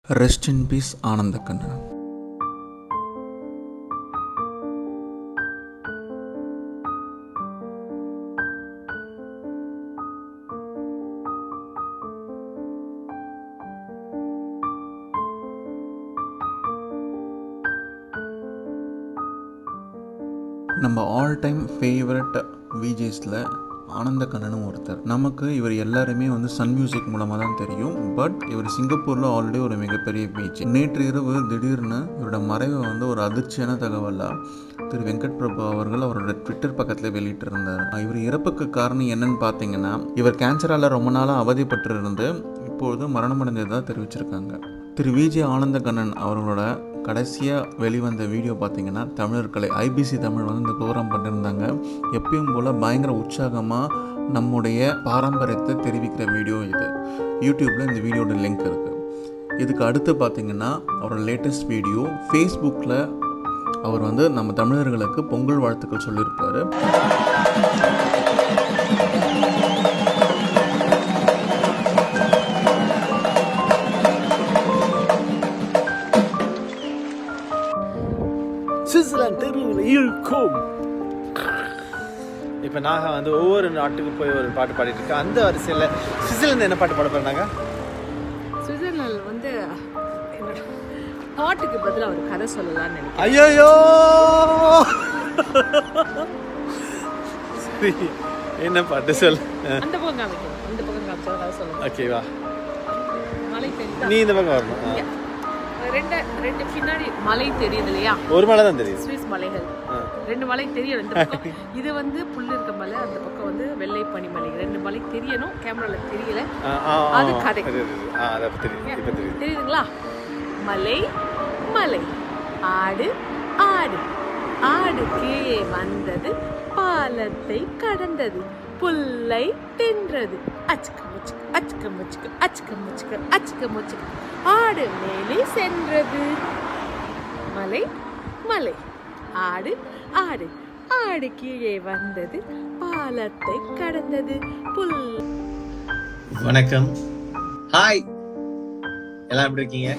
Rest in peace ஆனந்த கண்ணன் நம்ம all time favourite விஜேஸில் ஆனந்த கண்ணனும் ஒருத்தர் நமக்கு இவர் எல்லாருமே வந்து சன் மியூசிக் மூலமாக தான் தெரியும் பட் இவர் சிங்கப்பூரில் ஆல்ரெடி ஒரு மிகப்பெரிய பீச் நேற்று இரவு திடீர்னு இவரோட மறைவை வந்து ஒரு அதிர்ச்சியான தகவலாக திரு வெங்கட் பிரபு அவர்கள் அவரோட ட்விட்டர் பக்கத்தில் வெளியிட்டிருந்தார் இவர் இறப்புக்கு காரணம் என்னன்னு பார்த்தீங்கன்னா இவர் கேன்சரால் ரொம்ப நாளாக அவதிப்பட்டிருந்து இப்பொழுது மரணமடைந்ததாக தெரிவிச்சிருக்காங்க திரு விஜே ஆனந்த கண்ணன் அவர்களோட கடைசியாக வெளிவந்த வீடியோ பார்த்தீங்கன்னா தமிழர்களை ஐபிசி தமிழ் வந்து இந்த ப்ரோக்ராம் பண்ணியிருந்தாங்க எப்பயும் போல் பயங்கர உற்சாகமாக நம்முடைய பாரம்பரியத்தை தெரிவிக்கிற வீடியோ இது யூடியூப்பில் இந்த வீடியோட லிங்க் இருக்குது இதுக்கு அடுத்து பார்த்தீங்கன்னா அவரோட லேட்டஸ்ட் வீடியோ ஃபேஸ்புக்கில் அவர் வந்து நம்ம தமிழர்களுக்கு பொங்கல் வாழ்த்துக்கள் சொல்லியிருப்பார் சுவிட்சர்லாந்து தெருவில் இருக்கும் இப்போ நாங்கள் வந்து ஒவ்வொரு நாட்டுக்கு போய் ஒரு பாட்டு பாடிட்டு இருக்கோம் அந்த வரிசையில் சுவிட்சர்லாந்து என்ன பாட்டு பாட போறாங்க சுவிட்சர்லாந்து வந்து என்னோட பாட்டுக்கு பதிலாக ஒரு கதை சொல்லலாம்னு நினைக்கிறேன் ஐயோயோ சரி என்ன பாட்டு சொல் அந்த பக்கம் காமிக்கணும் அந்த பக்கம் காமிச்சா கதை சொல்லலாம் ஓகேவா மலை தெரியுதா நீ இந்த பக்கம் வரணும் ஆ. இங்க. ரெண்டு ரெண்டு பின்னாடி மலை தெரியுது இல்லையா ஒரு மலை தான் தெரியுது சுவிஸ் மலைகள் ஆ. ரெண்டு மலை தெரியும் இந்த பக்கம் இது வந்து புல் இருக்க மலை அந்த பக்கம் வந்து வெள்ளை பனி மலை ரெண்டு மலை தெரியணும் கேமரால தெரியல ஆ, ஆ, ஆ, அது கதை. அது, அது, அது. ஆ, அது அப்ப தெரியுது இப்போ தெரியுது தெரியுதுங்களா மலை மலை ஆடு ஆடு ஆடு கீழே வந்தது பாலத்தை கடந்தது புல்லை தின்றது அச்சுக்க முச்சுக்க அச்சுக்க முச்சுக்க அச்சுக்க முச்சுக்க அச்சுக்க முச்சுக்க ஆடு மேலே சென்றது மலை மலை ஆடு ஆடு ஆடு கீழே வந்தது பாலத்தை கடந்தது புல் வணக்கம் ஹாய் எல்லாம் எப்படி இருக்கீங்க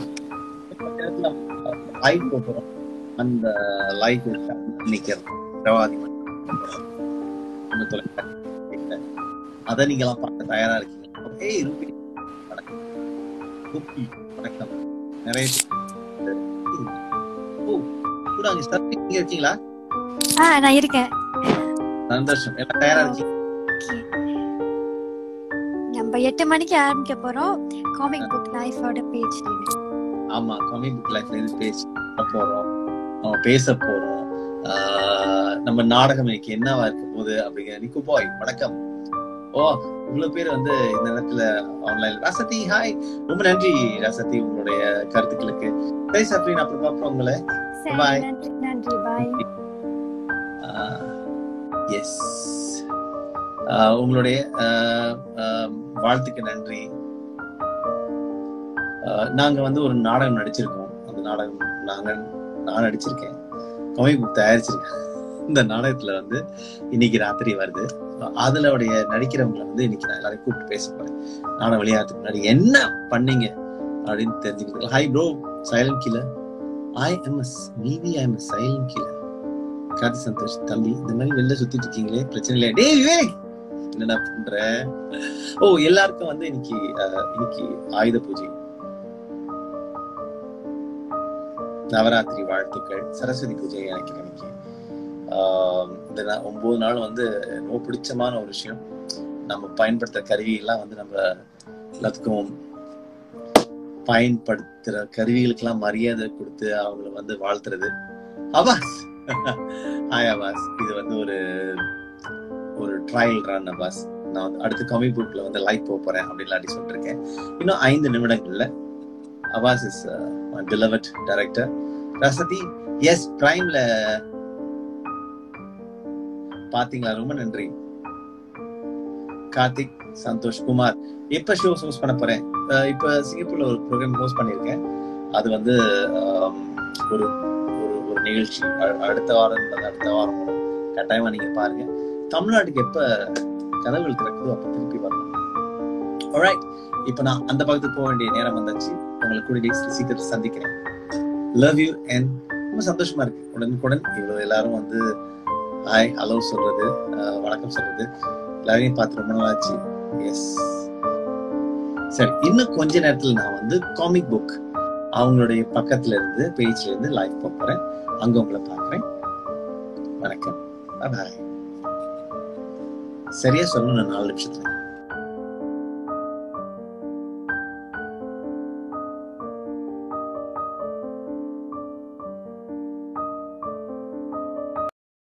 லைவ் போகிறோம் அந்த லைவ் நிக்கிறோம் பிரவாதி நம்ம தொலைக்காட்சியில. அதை நீங்க எல்லாம் பார்க்க தயாரா இருக்கீங்க ஏய் ரூபி வணக்கம் ரூபி வணக்கம் நிறைய பேர். ஓ கூட அங்க சார் நீங்க இருக்கீங்களா ஆ நான் இருக்கேன் சந்தோஷம் எல்லாம் தயாரா இருக்கீங்க நம்ம எட்டு மணிக்கு ஆரம்பிக்க போறோம் காமிக் புக் லைஃபோட பேஜ் ஆமா காமிக் புக் லைஃப்ல இருந்து பேச போறோம் நம்ம பேச போறோம் ஆஹ் நம்ம நாடகம் இன்னைக்கு என்னவா இருக்க போகுது அப்படிங்கிற நிக்கு பாய் வணக்கம் ஓ இவ்வளவு பேர் வந்து இந்த நேரத்துல ஆன்லைன் ரசதி ஹாய் ரொம்ப நன்றி ரசதி உங்களுடைய கருத்துக்களுக்கு சரி சப்ரீன் அப்புறம் பார்ப்போம் உங்களை சரி Bye. நன்றி நன்றி பாய் எஸ் உங்களுடைய ஆஹ், ஆஹ், வாழ்த்துக்கு நன்றி ஆஹ், நாங்க வந்து ஒரு நாடகம் நடிச்சிருக்கோம் அந்த நாடகம் நாங்க நான் நடிச்சிருக்கேன் காமிக் புக் தயாரிச்சிருக்கேன் இந்த நாடகத்துல வந்து இன்னைக்கு ராத்திரி வருது அதுல உடைய நடிக்கிறவங்களை வந்து இன்னைக்கு நான் எல்லாரையும் கூப்பிட்டு பேச போறேன் நாடகம் வெளியாகிறதுக்கு முன்னாடி என்ன பண்ணீங்க அப்படின்னு தெரிஞ்சுக்கிறது ஹாய் ப்ரோ சைலண்ட் கீழ I M S maybe I M silent கீழ கார்த்தி சந்தோஷ் தம்பி இந்த மாதிரி வெளில சுத்திட்டு இருக்கீங்களே பிரச்சனை இல்லையா டேய் விவேக் என்னடா பண்ற ஓ எல்லாருக்கும் வந்து இன்னைக்கு அஹ், இன்னைக்கு ஆயுத பூஜை நவராத்திரி வாழ்த்துக்கள் சரஸ்வதி பூஜை எனக்கு இன்னைக்கு ஆஹ், இந்த நா- ஒன்பது நாள் வந்து ரொம்ப பிடிச்சமான ஒரு விஷயம் நம்ம பயன்படுத்துற கருவி எல்லாம் வந்து நம்ம எல்லாத்துக்கும் பயன்படுத்துற கருவிகளுக்கெல்லாம் மரியாதை கொடுத்து அவங்கள வந்து வாழ்த்துறது அபாஸ் ஹாய் அபாஸ் இது வந்து ஒரு ஒரு ட்ரையல் ரன் அபாஸ் நான் வந்து அடுத்த காமிக் புக்ல வந்து லைவ் போக போறேன் அப்படின்னு அப்படி சொல்லிட்டு இருக்கேன் இன்னும் ஐந்து நிமிடங்கள்ல அபாஸ் இஸ் டிலவர்ட் டைரக்டர் ரசதி எஸ் பிரைம்ல பாத்தீங்களா ரொம்ப நன்றி கார்த்திக் சந்தோஷ் குமார் எப்ப ஷோ ஹோஸ்ட் பண்ண போறேன் அஹ் இப்ப சிங்கப்பூர்ல ஒரு ப்ரோக்ராம் ஹோஸ்ட் பண்ணியிருக்கேன் அது வந்து ஆம், ஒரு ஒரு ஒரு நிகழ்ச்சி அ- அடுத்த வாரம் இல்ல அடுத்த வாரம் வரும் கட்டாயமா நீங்க பாருங்க தமிழ்நாட்டுக்கு எப்ப கதவுகள் திறக்குதோ அப்ப திருப்பி வரணும் Alright. இப்ப நான் அந்த பக்கத்துக்கு போக வேண்டிய நேரம் வந்தாச்சு உங்களை கூடிய சீக்கிரம் சந்திக்கிறேன் லவ் யூ அண்ட் ரொம்ப சந்தோஷமா இருக்கு உடனுக்குடன் இவ்வளவு எல்லாரும் வந்து ஹாய் ஹலோ சொல்றது அஹ், வணக்கம் சொல்றது எல்லாரையும் பார்த்து ரொம்ப நாள் ஆச்சு எஸ் சரி இன்னும் கொஞ்ச நேரத்துல நான் வந்து காமிக் புக் அவங்களுடைய பக்கத்துல இருந்து பேஜ்ல இருந்து லைவ் போறேன் அங்க உங்களை பார்க்குறேன் வணக்கம் பாய் சரியா சொல்லணும் நாலு நிமிஷத்துல